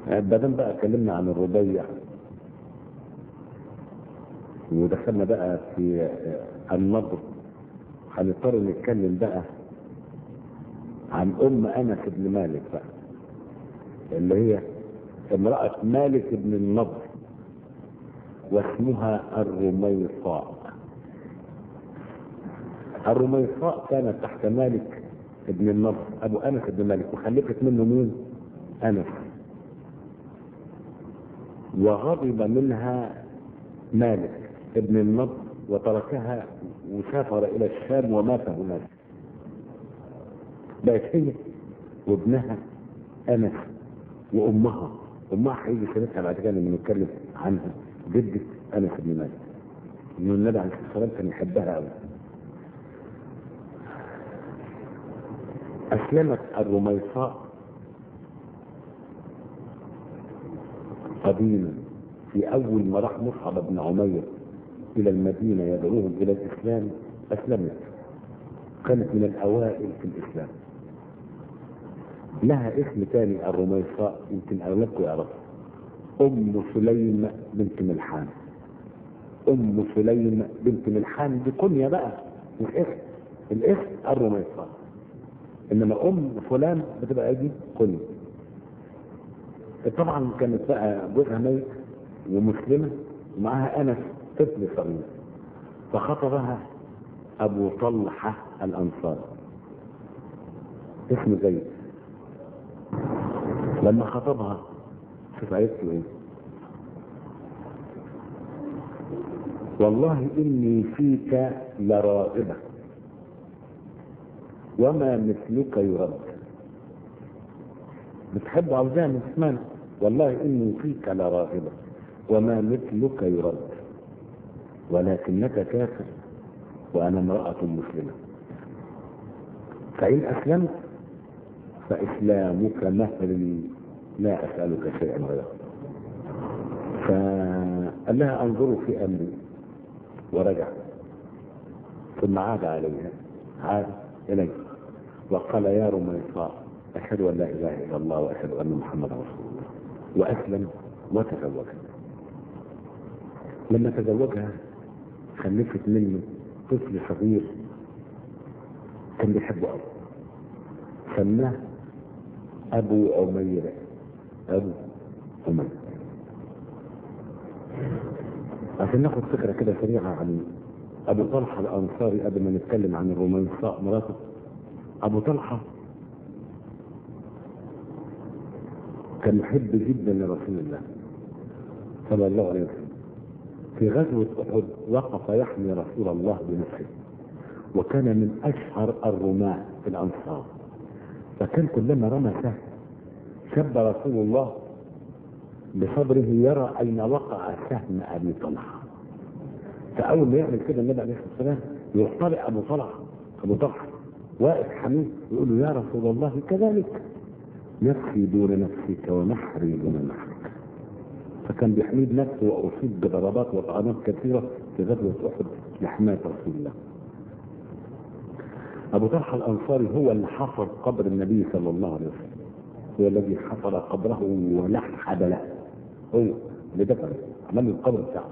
بعدين بقى اتكلمنا عن الربيع ودخلنا بقى في النضر هنضطر نتكلم بقى عن ام انس بن مالك بقى اللي هي امرأة مالك بن النضر واسمها الرميصاء الرميصاء كانت تحت مالك بن النضر ابو انس بن مالك وخلفت منه مين انس وغضب منها مالك ابن النضر وتركها وسافر الى الشام ومات هناك بقت هي وابنها انس وامها امها هيجي سيرتها بعد كده لما نتكلم عنها جدة انس بن مالك ان النبي عليه الصلاه والسلام كان يحبها قوي اسلمت الرميصاء قديما في اول ما راح مصعب بن عمير الى المدينه يدعوهم الى الاسلام اسلمت كانت من الاوائل في الاسلام لها اسم تاني الرميصاء يمكن اغلبكم يعرفها ام سليم بنت ملحان ام سليم بنت ملحان دي كنيه بقى مش اسم الاسم الرميصاء انما ام فلان بتبقى دي كنيه طبعا كانت بقى جوزها ميت ومسلمه ومعاها انس طفل صغير فخطبها ابو طلحه الانصاري اسمه زيد لما خطبها شوف قالت له ايه والله اني فيك لراغبه وما مثلك يرد بتحب عاوزاها من اسمان والله اني فيك لراغبه وما مثلك يرد ولكنك كافر وانا امراه مسلمه فان اسلمت فاسلامك مهر لا اسالك شيئا غيره فقال لها انظروا في امري ورجع ثم عاد عليها عاد اليه وقال يا رميصاء اشهد ان لا اله الا الله واشهد ان محمدا رسول الله واسلم وتزوجها لما تزوجها خلفت منه طفل صغير كان بيحبه قوي سماه ابو عمير ابو عمير عشان ناخد فكره كده سريعه عن ابو طلحه الانصاري قبل ما نتكلم عن الرومانساء مراته ابو طلحه كان محب جدا لرسول الله صلى الله عليه وسلم في غزوة أحد وقف يحمي رسول الله بنفسه وكان من أشهر الرماة في الأنصار فكان كلما رمى سهم شب رسول الله بصبره يرى أين وقع سهم أبي طلحة فأول ما يعمل كده النبي عليه الصلاة والسلام يروح طالع أبو طلحة أبو طلحة واقف حميد يقول له يا رسول الله كذلك نفسي دون نفسك ونحري دون نحرك فكان بيحميد نفسه واصيب بضربات وطعنات كثيره في غزوه احد لحمايه رسول الله. ابو طلحه الانصاري هو اللي حفر قبر النبي صلى الله عليه وسلم. هو الذي حفر قبره ولحد له. هو اللي دفن عمل له القبر بتاعه.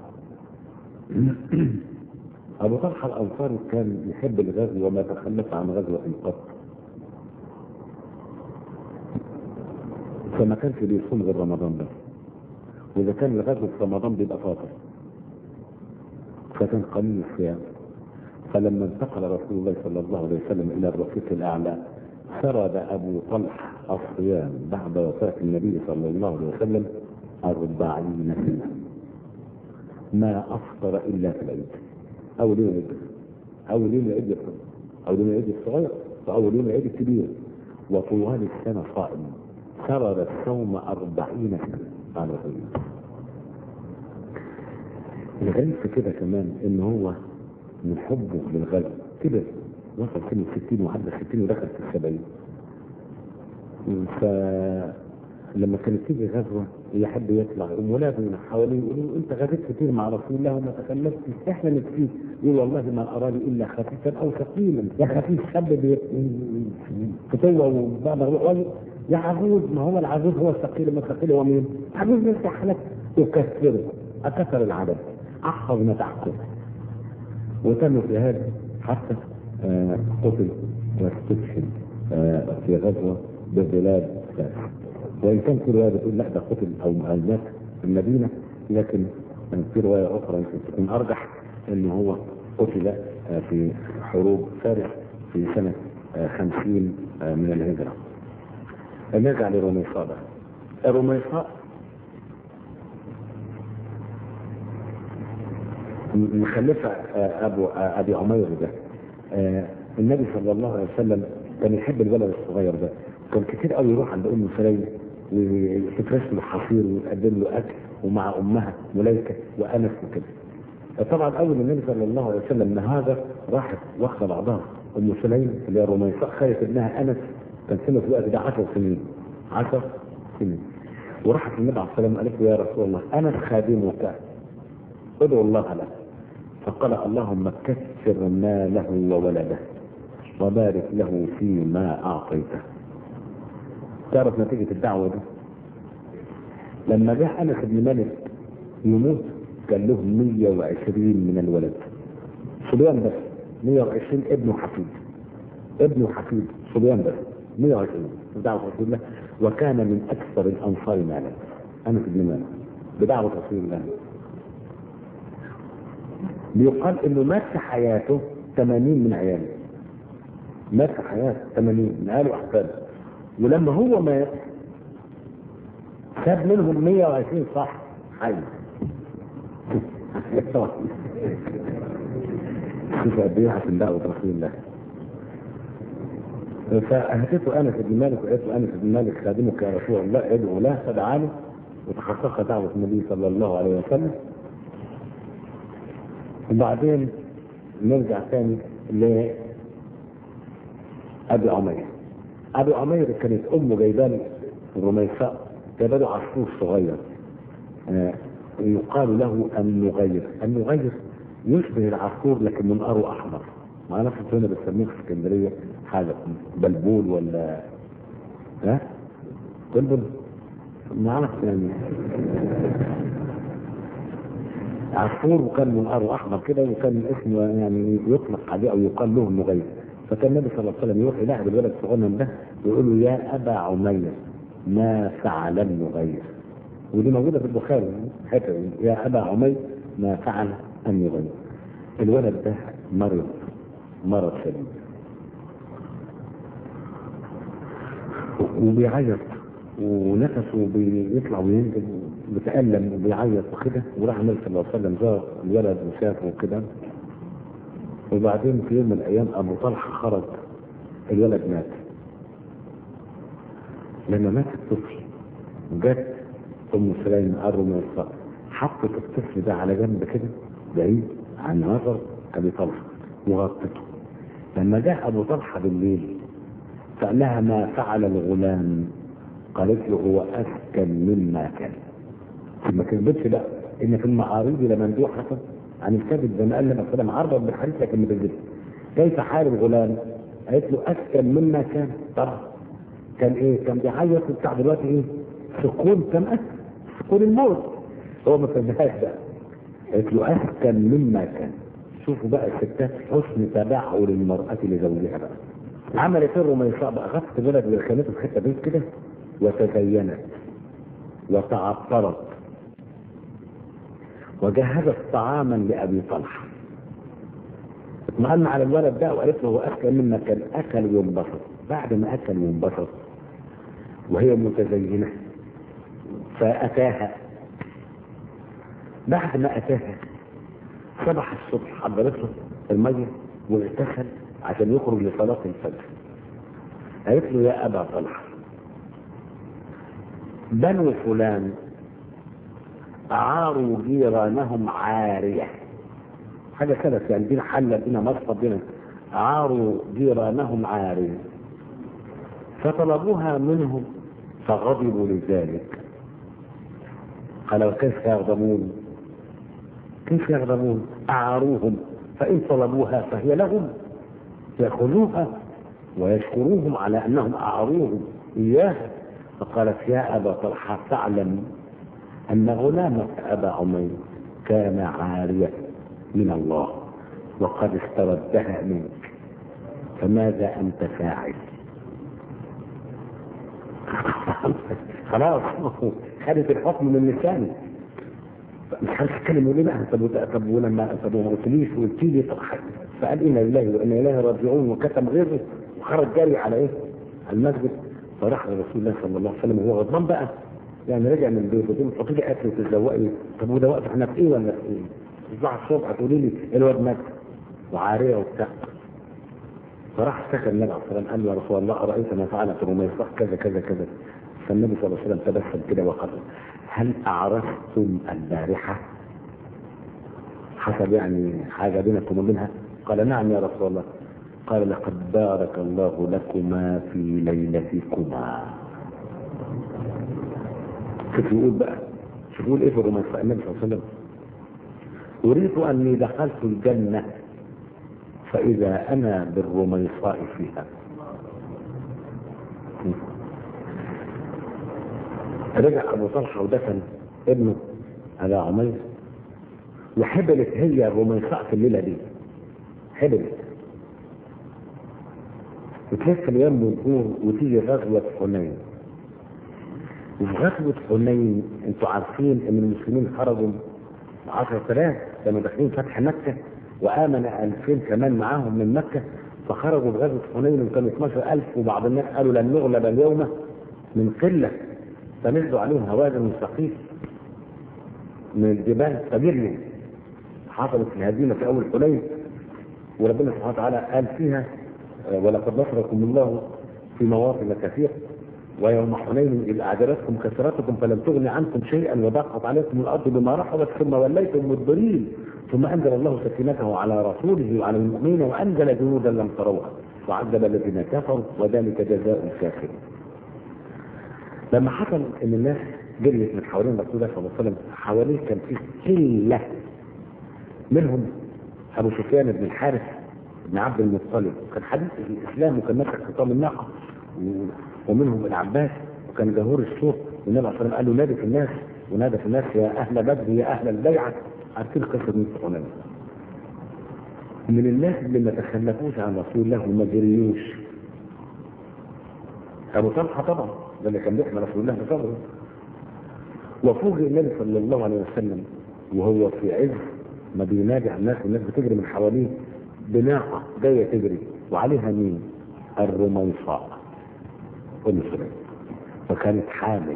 ابو طلحه الانصاري كان يحب الغزو وما تخلف عن غزوه قط. فما كانش بيصوم غير رمضان بس. واذا كان الغزو في رمضان بيبقى فاطر فكان قليل الصيام فلما انتقل رسول الله صلى الله عليه وسلم الى الرفيق الاعلى سرد ابو طلحه الصيام بعد وفاه النبي صلى الله عليه وسلم أربعين سنه ما افطر الا في العيد او يوم العيد او يوم العيد او يوم العيد الصغير او يوم العيد الكبير وطوال السنه صائم سرد الصوم أربعين سنه على رسول الله الغريب في كده كمان ان هو من حبه للغزو كبر وصل سن الستين وعدى الستين ودخل في السبعين فلما كانت تيجي غزوه يحب يطلع يقوم ولاده من حواليه يقولوا انت غزيت كتير مع رسول الله وما تكلفتش احنا نكفيك يقول والله ما اراني الا خفيفا او ثقيلا يا خفيف شاب فتوه وبعد يا عجوز ما هو العجوز هو الثقيل ما الثقيل هو مين؟ عجوز يفتح لك يكسره أكثر العدد أحفظ ما تعقل وتم في هذا حتى آه قتل واستشهد آه في غزوة ببلاد فارس وإن كان في رواية بتقول لا ده قتل أو مات في المدينة لكن في رواية أخرى يمكن تكون أرجح إن هو قتل آه في حروب فارس في سنة خمسين من الهجرة نرجع لرميصاء بقى رميصاء مخلفة أبو أبي عمير ده النبي صلى الله عليه وسلم كان يحب الولد الصغير ده كان كتير قوي يروح عند أم سليم وتفرش له حصير وتقدم له أكل ومع أمها ملائكة وأنس وكده طبعا أول النبي صلى الله عليه وسلم نهاجر راحت واخدة بعضها ام سليم اللي هي رميصاء خالت ابنها انس كان سنه في الوقت ده 10 سنين 10 سنين وراحت النبي عليه السلام قالت له يا رسول الله انس خادمك ادعو الله له فقال اللهم كثر ماله وولده وبارك له فيما اعطيته تعرف نتيجة الدعوة دي لما جاء انس بن مالك يموت كان له 120 من الولد صبيان بس 120 ابن وحفيد ابن وحفيد صبيان بس 120 بدعوة رسول الله وكان من أكثر الأنصار مالا أنس بن مالك بدعوة رسول الله بيقال إنه مات في حياته 80 من عياله مات في حياته 80 من عياله وأحفاده ولما هو مات ساب منهم 120 صح حي شوف قد ايه عشان دعوه رسول الله فأهدته أنس بن مالك وقالت له أنس بن مالك خادمك يا رسول الله ادعو له فدعا له وتحقق دعوة النبي صلى الله عليه وسلم وبعدين نرجع ثاني ل أبي عمير أبي عمير كانت أمه جايبان الرميساء جايبان عصفور صغير آه يقال له النغير النغير يشبه العصفور لكن منقاره احمر ما اعرفش هنا بنسميه في اسكندريه حاجه بلبول ولا ها بلبل ما اعرف يعني عصفور وكان منقاره احمر كده وكان اسمه يعني يطلق عليه او يقال له النغير فكان النبي صلى الله عليه وسلم يروح يلاعب الولد الصغنن ده ويقول له يا ابا عمير ما فعل النغير ودي موجوده في البخاري حته يا ابا عمير ما فعل أن يغير الولد ده مرض مرض شديد وبيعيط ونفسه بيطلع وينزل بيتألم وبيعيط وكده وراح النبي صلى الله عليه وسلم زار الولد وشافه وكده وبعدين في يوم من الأيام أبو طلحة خرج الولد مات لما مات الطفل جت أم سليم قروا من الصقر حطت الطفل ده على جنب كده بعيد عن نظر ابي طلحه وغطته لما جاء ابو طلحه بالليل سالها ما فعل الغلام قالت له هو اسكن مما كان ما كذبتش بقى ان في المعارض لمندوحه عن الكذب زي ما قال لنا السلام عرضا بالحديث لكن ما كذبش كيف حال الغلام؟ قالت له اسكن مما كان طبعا كان ايه؟ كان بيعيط بتاع دلوقتي ايه؟ سكون كان اسكن سكون الموت هو ما فهمهاش بقى قالت له اسكن مما كان شوفوا بقى الستات حسن تبعه للمرأة لزوجها بقى عملت الرميصاء بقى غطت الولد اللي خانته في حته بيت كده وتزينت وتعطرت وجهزت طعاما لابي طلحه اطمأن على الولد ده وقالت له هو اكل مما كان اكل وينبسط بعد ما اكل وينبسط وهي متزينه فاتاها بعد ما اتاها صبح الصبح حضرت له الميه واغتسل عشان يخرج لصلاه الفجر قالت له يا ابا طلحه بنو فلان اعاروا جيرانهم عاريه حاجه كده يعني دينا حله دينا مصفى دينا اعاروا جيرانهم عاريه فطلبوها منهم فغضبوا لذلك قال وكيف يغضبون كيف يغضبون أعاروهم فإن طلبوها فهي لهم يأخذوها ويشكروهم على أنهم أعاروهم إياها فقالت يا ابا طلحه تعلم ان غلامك ابا عمير كان عاريه من الله وقد استردها منك فماذا انت فاعل خلاص خدت الحكم من لساني مش عارف اتكلم ليه بقى طب وت- طب ولما طب وما قلتليش وقلت لي طب ح- فقال انا لله وانا اليه راجعون وكتم غيره وخرج جري على ايه؟ على المسجد فراح لرسول الله صلى الله عليه وسلم وهو غضبان بقى يعني رجع من البيت وتقول تحطي لي اكل وتتزوقي طب وده وقت احنا في ايه ولا في ايه؟ تصبح الصبح تقولي لي الواد مات وعاريه وبتاع فراح اشتكى النبي عليه الصلاه والسلام قال له يا رسول الله ارايت ما فعلت رميصه كذا كذا كذا فالنبي صلى الله عليه وسلم تبسم كده وقال هل اعرفتم البارحه؟ حسب يعني حاجه بينكم وبينها قال نعم يا رسول الله قال لقد بارك الله لكما في ليلتكما شوف يقول بقى شوف يقول ايه في الرميصه النبي صلى الله عليه وسلم أريد أني دخلت الجنة فإذا أنا بالرميصاء فيها رجع أبو طلحة ودفن ابنه على عمير وحبلت هي الرميصاء في الليلة دي حبلت وتلف اليوم والدور وتيجي غزوة حنين وفي غزوة حنين انتوا عارفين ان المسلمين خرجوا 10000 كانوا داخلين فتح مكة وآمن 2000 كمان معاهم من مكة فخرجوا في غزوة حنين وكانوا 12000 وبعض الناس قالوا لن نغلب اليوم من قلة فنزلوا عليهم هوازن مستقيم من الجبال فجريوا حصلت الهزيمة في أول حنين وربنا سبحانه وتعالى قال فيها آه، ولقد نصركم الله في مواطن كثيرة ويوم حنين إذ أعجبتكم كثرتكم فلم تغن عنكم شيئا وضاقت عليكم الأرض بما رحبت ثم وليتم مدبرين ثم أنزل الله سكينته على رسوله وعلى المؤمنين وأنزل جنودا لم تروها وعذب الذين كفروا وذلك جزاء الكافرين. لما حصل ان الناس جريت من حوالين رسول الله صلى الله عليه وسلم حواليه كان في قله منهم ابو سفيان بن الحارث بن عبد المطلب كان حديث في الاسلام وكان ماسك خطام الناقه و- ومنهم العباس وكان جهور الصوت والنبي عليه الصلاه والسلام قال له نادي في الناس ونادى في الناس يا اهل بدر يا اهل البيعه عارفين قصه من حنين من الناس اللي ما تخلفوش عن رسول الله وما جريوش ابو طلحه طبعا ده اللي كان بيحمل رسول الله بصبره وفوجئ النبي صلى الله عليه وسلم وهو في عز ما بينادي على الناس والناس بتجري من حواليه بناقه جايه تجري وعليها مين؟ الرميصاء ام سليم فكانت حامل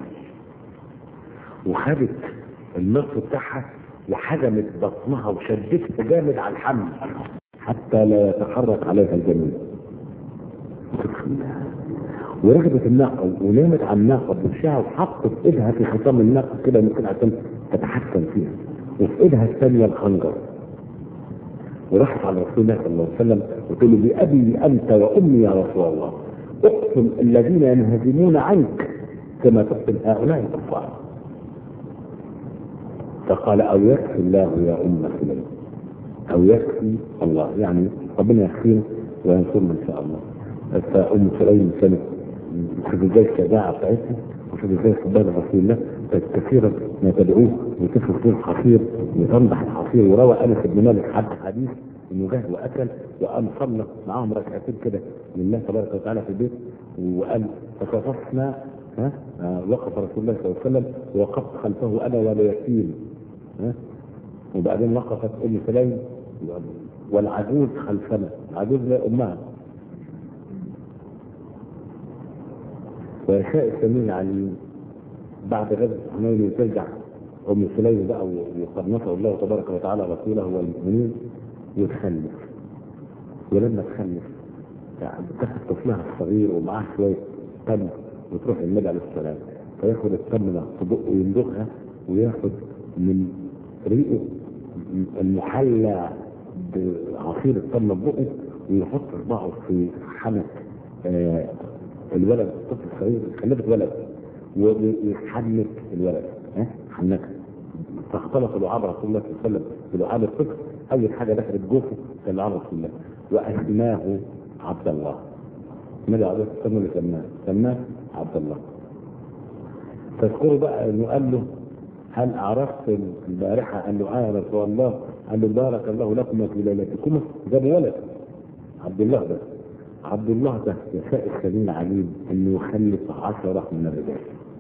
وخدت النصف بتاعها وحزمت بطنها وشدتها جامد على الحمل حتى لا يتحرك عليها الجنين وركبت الناقة ونامت على الناقة بوشها وحطت ايدها في خطام الناقة كده ممكن عشان تتحكم فيها وفي ايدها الثانية الخنجر وراحت على رسول الله صلى الله عليه وسلم وتقول له بأبي أنت وأمي يا رسول الله اقتل الذين ينهزمون عنك كما تقتل هؤلاء الكفار فقال أو يكفي الله يا أم سليم أو يكفي الله يعني ربنا يكفينا وينصرنا إن شاء الله فأم سليم كانت شوف ازاي الشجاعة بتاعتها وشوف ازاي حبها لرسول الله كانت كثيرا ما تدعوه وتفرق فيه الحصير وتنضح الحصير وروى انس بن مالك حد حديث انه جه واكل وقام صلى معاهم ركعتين كده لله تبارك وتعالى في البيت وقال فصففنا ها آه، وقف رسول الله صلى الله عليه وسلم ووقفت خلفه انا واليتيم ها وبعدين وقفت ام سليم والعجوز خلفنا العجوز لا امها ويشاء السميع العليم بعد غزوة حنين ترجع أم سليم بقى وقد نصر الله تبارك وتعالى رسوله والمؤمنين وتخلف ولما تخلف يعني بتاخد طفلها الصغير ومعاه شوية تمر وتروح للنبي عليه السلام فياخد التمر ده في بقه ويمضغها وياخد من ريقه المحلى بعصير التمر في بقه ويحط صباعه في حنك آه الولد الطفل الصغير خلفت ولد ويحنك الولد ها حنك فاختلط لعاب رسول الله صلى الله عليه وسلم بلعاب الطفل اول حاجه دخلت جوفه كان لعاب رسول الله واسماه عبد الله النبي عليه الصلاه والسلام اللي سماه سماه عبد الله تذكروا بقى انه قال له هل عرفت البارحه قال له اه يا رسول الله قال له بارك الله لكم في ليلتكما جاب ولد عبد الله ده عبد الله ده يشاء السميع العليم انه يخلف عشره من الرجال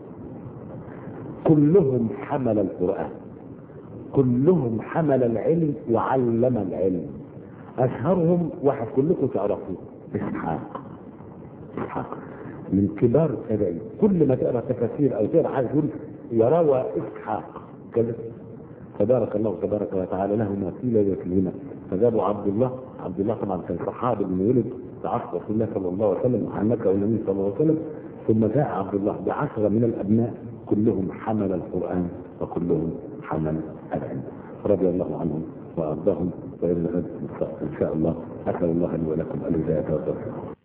كلهم حمل القران كلهم حمل العلم وعلم العلم اشهرهم واحد كلكم تعرفوه اسحاق اسحاق من كبار التابعين كل ما تقرا تفاسير او تقرا حاجه يقول يروى اسحاق كذا فبارك الله تبارك وتعالى لهما في ليلتهما فجابوا عبد الله عبد الله طبعا كان صحابي من ولد في عصر رسول الله صلى الله عليه وسلم وعن مكه والنبي صلى الله عليه وسلم ثم جاء عبد الله بعشره من الابناء كلهم حمل القران وكلهم حمل العلم رضي الله عنهم وارضاهم والى الغد ان شاء الله اسال الله لي ولكم الهدايه والتوفيق